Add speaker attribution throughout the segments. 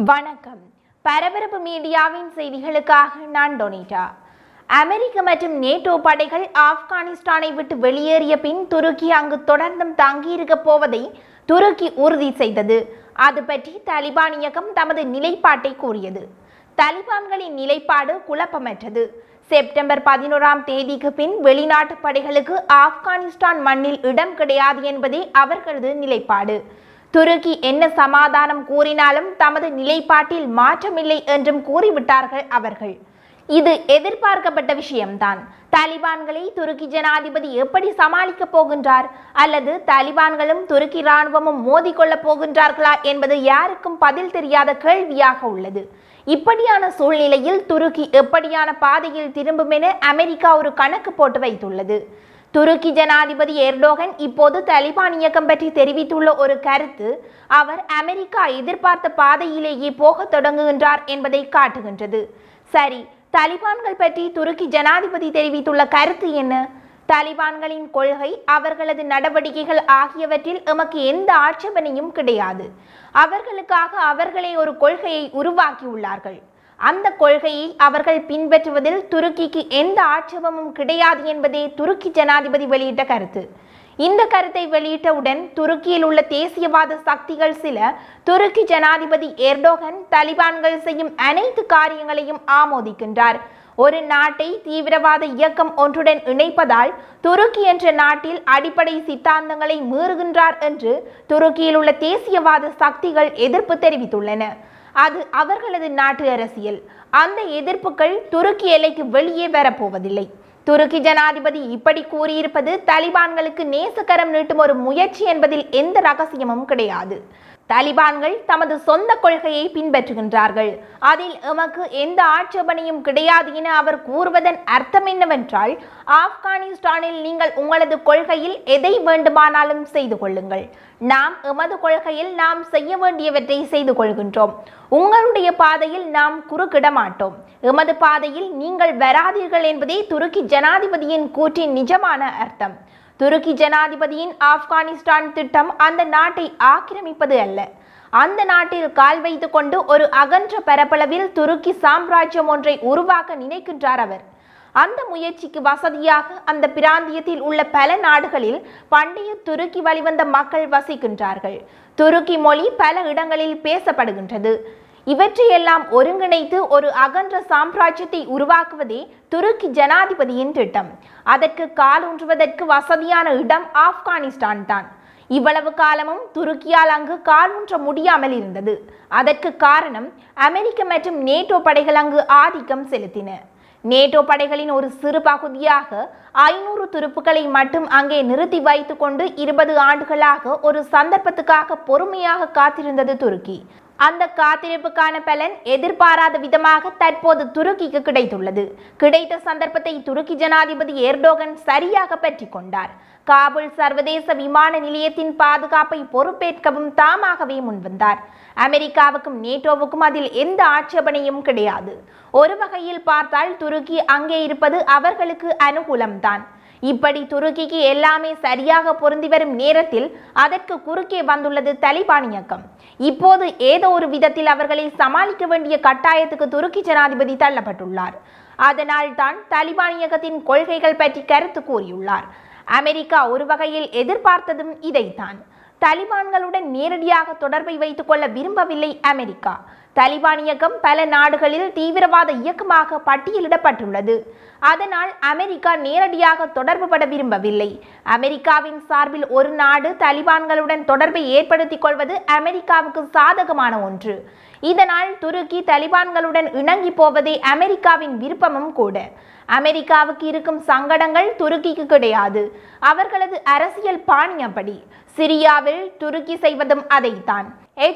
Speaker 1: வணக்கம் பரபரப்பு மீடியாவின் செய்திகளுக்காக நான் டொனிட்டா அமெரிக்க மற்றும் நேட்டோ படைகள் ஆப்கானிஸ்தானை விட்டு வெளியேறிய பின் துருக்கி அங்கு தொடர்ந்தும் தங்கியிருக்க போவதை துருக்கி உறுதி செய்தது அது பற்றி தலிபான் இயக்கம் தமது நிலைப்பாட்டை கூறியது தலிபான்களின் நிலைப்பாடு குழப்பமற்றது செப்டம்பர் பதினோராம் தேதிக்கு பின் வெளிநாட்டு படைகளுக்கு ஆப்கானிஸ்தான் மண்ணில் இடம் கிடையாது என்பதே அவர்களது நிலைப்பாடு துருக்கி என்ன சமாதானம் கூறினாலும் தமது நிலைப்பாட்டில் மாற்றமில்லை என்றும் கூறிவிட்டார்கள் அவர்கள் இது எதிர்பார்க்கப்பட்ட விஷயம்தான் தாலிபான்களை துருக்கி ஜனாதிபதி எப்படி சமாளிக்கப் போகின்றார் அல்லது தாலிபான்களும் துருக்கி இராணுவமும் மோதிக்கொள்ளப் போகின்றார்களா என்பது யாருக்கும் பதில் தெரியாத கேள்வியாக உள்ளது இப்படியான சூழ்நிலையில் துருக்கி எப்படியான பாதையில் திரும்பும் என அமெரிக்கா ஒரு கணக்கு போட்டு வைத்துள்ளது துருக்கி ஜனாதிபதி எர்டோகன் இப்போது தலிபான் இயக்கம் பற்றி தெரிவித்துள்ள ஒரு கருத்து அவர் அமெரிக்கா எதிர்பார்த்த பாதையிலேயே போகத் தொடங்குகின்றார் என்பதை காட்டுகின்றது சரி தலிபான்கள் பற்றி துருக்கி ஜனாதிபதி தெரிவித்துள்ள கருத்து என்ன தாலிபான்களின் கொள்கை அவர்களது நடவடிக்கைகள் ஆகியவற்றில் எமக்கு எந்த ஆட்சேபனையும் கிடையாது அவர்களுக்காக அவர்களே ஒரு கொள்கையை உருவாக்கியுள்ளார்கள் அந்த கொள்கையை அவர்கள் பின்பற்றுவதில் துருக்கிக்கு எந்த ஆட்சேபமும் கிடையாது என்பதே துருக்கி ஜனாதிபதி வெளியிட்ட கருத்து இந்த கருத்தை வெளியிட்டவுடன் துருக்கியில் உள்ள தேசியவாத சக்திகள் சில துருக்கி ஜனாதிபதி எர்டோகன் தலிபான்கள் செய்யும் அனைத்து காரியங்களையும் ஆமோதிக்கின்றார் ஒரு நாட்டை தீவிரவாத இயக்கம் ஒன்றுடன் இணைப்பதால் துருக்கி என்ற நாட்டில் அடிப்படை சித்தாந்தங்களை மீறுகின்றார் என்று துருக்கியில் உள்ள தேசியவாத சக்திகள் எதிர்ப்பு தெரிவித்துள்ளன அது அவர்களது நாட்டு அரசியல் அந்த எதிர்ப்புகள் துருக்கி எல்லைக்கு வெளியே வரப்போவதில்லை துருக்கி ஜனாதிபதி இப்படி கூறியிருப்பது தலிபான்களுக்கு நேசக்கரம் நீட்டும் ஒரு முயற்சி என்பதில் எந்த ரகசியமும் கிடையாது தாலிபான்கள் தமது சொந்த கொள்கையை பின்பற்றுகின்றார்கள் அதில் எமக்கு எந்த ஆட்சேபனையும் கிடையாது என அவர் கூறுவதன் அர்த்தம் என்னவென்றால் ஆப்கானிஸ்தானில் நீங்கள் உங்களது கொள்கையில் எதை வேண்டுமானாலும் செய்து கொள்ளுங்கள் நாம் எமது கொள்கையில் நாம் செய்ய வேண்டியவற்றை செய்து கொள்கின்றோம் உங்களுடைய பாதையில் நாம் குறுக்கிட மாட்டோம் எமது பாதையில் நீங்கள் வராதீர்கள் என்பதே துருக்கி ஜனாதிபதியின் கூற்றின் நிஜமான அர்த்தம் துருக்கி ஜனாதிபதியின் ஆப்கானிஸ்தான் திட்டம் அந்த நாட்டை ஆக்கிரமிப்பது அல்ல அந்த நாட்டில் கால் வைத்து கொண்டு ஒரு அகன்ற பரப்பளவில் துருக்கி சாம்ராஜ்யம் ஒன்றை உருவாக்க நினைக்கின்றார் அவர் அந்த முயற்சிக்கு வசதியாக அந்த பிராந்தியத்தில் உள்ள பல நாடுகளில் பண்டைய துருக்கி வழிவந்த மக்கள் வசிக்கின்றார்கள் துருக்கி மொழி பல இடங்களில் பேசப்படுகின்றது இவற்றையெல்லாம் ஒருங்கிணைத்து ஒரு அகன்ற சாம்ராஜ்யத்தை உருவாக்குவதே துருக்கி ஜனாதிபதியின் திட்டம் அதற்கு காலூன்றுவதற்கு வசதியான இடம் ஆப்கானிஸ்தான் தான் இவ்வளவு காலமும் துருக்கியால் அங்கு காலூன்ற முடியாமல் இருந்தது அதற்கு காரணம் அமெரிக்க மற்றும் நேட்டோ படைகள் அங்கு ஆதிக்கம் செலுத்தின நேட்டோ படைகளின் ஒரு சிறு பகுதியாக ஐநூறு துருப்புக்களை மட்டும் அங்கே நிறுத்தி வைத்துக்கொண்டு இருபது ஆண்டுகளாக ஒரு சந்தர்ப்பத்துக்காக பொறுமையாக காத்திருந்தது துருக்கி அந்த காத்திருப்புக்கான பலன் எதிர்பாராத விதமாக தற்போது துருக்கிக்கு கிடைத்துள்ளது கிடைத்த சந்தர்ப்பத்தை துருக்கி ஜனாதிபதி எர்டோகன் சரியாக பற்றி கொண்டார் காபுல் சர்வதேச விமான நிலையத்தின் பாதுகாப்பை பொறுப்பேற்கவும் தாமாகவே முன்வந்தார் அமெரிக்காவுக்கும் நேட்டோவுக்கும் அதில் எந்த ஆட்சேபனையும் கிடையாது ஒரு வகையில் பார்த்தால் துருக்கி அங்கே இருப்பது அவர்களுக்கு அனுகூலம்தான் இப்படி துருக்கிக்கு எல்லாமே சரியாக பொருந்தி வரும் நேரத்தில் அதற்கு குறுக்கே வந்துள்ளது தலிபான் இயக்கம் இப்போது ஏதோ ஒரு விதத்தில் அவர்களை சமாளிக்க வேண்டிய கட்டாயத்துக்கு துருக்கி ஜனாதிபதி தள்ளப்பட்டுள்ளார் அதனால் தான் தலிபான் இயக்கத்தின் கொள்கைகள் பற்றி கருத்து கூறியுள்ளார் அமெரிக்கா ஒரு வகையில் எதிர்பார்த்ததும் இதைத்தான் தலிபான்களுடன் நேரடியாக தொடர்பை வைத்துக் கொள்ள விரும்பவில்லை அமெரிக்கா தலிபான் இயக்கம் பல நாடுகளில் தீவிரவாத இயக்கமாக பட்டியலிடப்பட்டுள்ளது அதனால் அமெரிக்கா நேரடியாக தொடர்பு பட விரும்பவில்லை அமெரிக்காவின் சார்பில் ஒரு நாடு தலிபான்களுடன் தொடர்பை ஏற்படுத்திக் கொள்வது அமெரிக்காவுக்கு சாதகமான ஒன்று இதனால் துருக்கி தலிபான்களுடன் இணங்கி போவதே அமெரிக்காவின் விருப்பமும் கூட அமெரிக்காவுக்கு இருக்கும் சங்கடங்கள் துருக்கிக்கு கிடையாது அவர்களது அரசியல் பாணி அப்படி சிரியாவில் துருக்கி செய்வதும் அதைத்தான்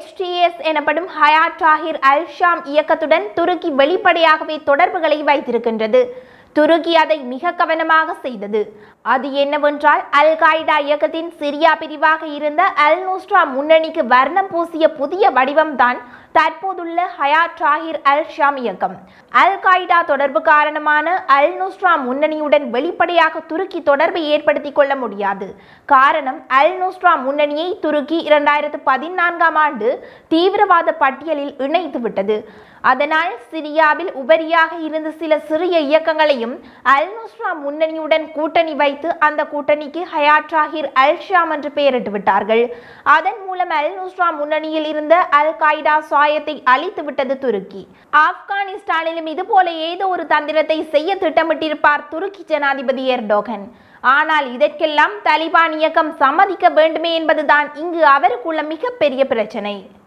Speaker 1: HTS எனப்படும் ஹயாட் டாஹிர் அல் ஷாம் இயக்கத்துடன் துருக்கி வெளிப்படையாகவே தொடர்புகளை வைத்திருக்கின்றது துருக்கி அதை மிக கவனமாக செய்தது அது என்னவென்றால் அல் காய்டா இயக்கத்தின் சிரியா பிரிவாக இருந்த அல் நூஸ்ரா முன்னணிக்கு வர்ணம் பூசிய புதிய வடிவம்தான் தற்போதுள்ள ஹயாத் ஷாஹிர் அல் ஷாம் இயக்கம் அல் காய்டா தொடர்பு காரணமான அல் நுஸ்ரா முன்னணியுடன் வெளிப்படையாக துருக்கி தொடர்பை ஏற்படுத்திக் கொள்ள முடியாது காரணம் அல் நுஸ்ரா முன்னணியை துருக்கி இரண்டாயிரத்து பதினான்காம் ஆண்டு தீவிரவாத பட்டியலில் இணைத்து விட்டது அதனால் சிரியாவில் உபரியாக இருந்த சில சிறிய இயக்கங்களையும் அல் நுஸ்ரா முன்னணியுடன் கூட்டணி வைத்து அந்த கூட்டணிக்கு ஹயாத் ஷாஹிர் அல் ஷாம் என்று பெயரிட்டு விட்டார்கள் அதன் மூலம் அல் நுஸ்ரா முன்னணியில் இருந்த அல் காய்டா சாயத்தை அழித்து விட்டது துருக்கி ஆப்கானிஸ்தானிலும் இதுபோல ஏதோ ஒரு தந்திரத்தை செய்ய திட்டமிட்டிருப்பார் துருக்கி ஜனாதிபதி எர்டோகன் ஆனால் இதற்கெல்லாம் தலிபான் இயக்கம் சம்மதிக்க வேண்டுமே என்பதுதான் இங்கு அவருக்குள்ள மிகப்பெரிய பிரச்சனை